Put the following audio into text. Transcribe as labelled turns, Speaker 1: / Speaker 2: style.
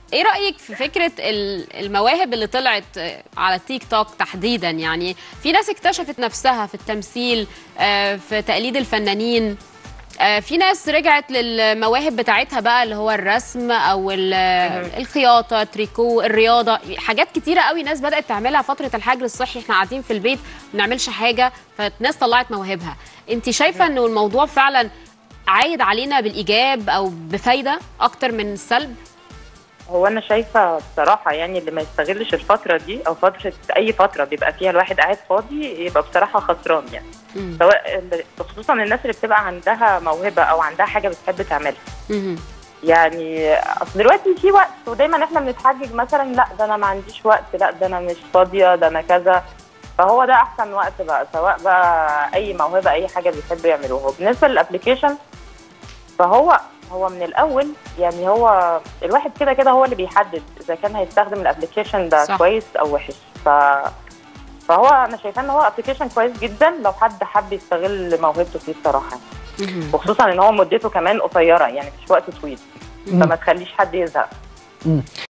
Speaker 1: ايه رايك في فكره ال- المواهب اللي طلعت على التيك توك تحديدا يعني في ناس اكتشفت نفسها في التمثيل آه، في تقليد الفنانين آه، في ناس رجعت للمواهب بتاعتها بقى اللي هو الرسم او ال- الخياطه تريكو الرياضه حاجات كتيره قوي ناس بدات تعملها فتره الحجر الصحي احنا قاعدين في البيت ما بنعملش حاجه فالناس طلعت مواهبها انت شايفه انه الموضوع فعلا عايد علينا بالايجاب او بفايده اكتر من السلب
Speaker 2: هو انا شايفه بصراحه يعني اللي ما يستغلش الفتره دي او فتره اي فتره بيبقى فيها الواحد قاعد فاضي يبقى بصراحه خسران يعني
Speaker 1: مم.
Speaker 2: سواء ال- خصوصا الناس اللي بتبقى عندها موهبه او عندها حاجه بتحب تعملها
Speaker 1: مهم.
Speaker 2: يعني اصل دلوقتي في وقت ودايما احنا بنتحجج مثلا لا ده انا ما عنديش وقت لا ده انا مش فاضيه ده انا كذا فهو ده احسن وقت بقى سواء بقى اي موهبه اي حاجه بيحبوا يعملوها وبالنسبه للابلكيشن فهو هو من الاول يعني هو الواحد كده كده هو اللي بيحدد اذا كان هيستخدم الابلكيشن ده
Speaker 1: صح.
Speaker 2: كويس او وحش ف فهو انا شايفاه ان هو ابلكيشن كويس جدا لو حد حب يستغل موهبته فيه الصراحه
Speaker 1: مهم.
Speaker 2: وخصوصا ان هو مدته كمان قصيره يعني مش وقت طويل فما تخليش حد يزهق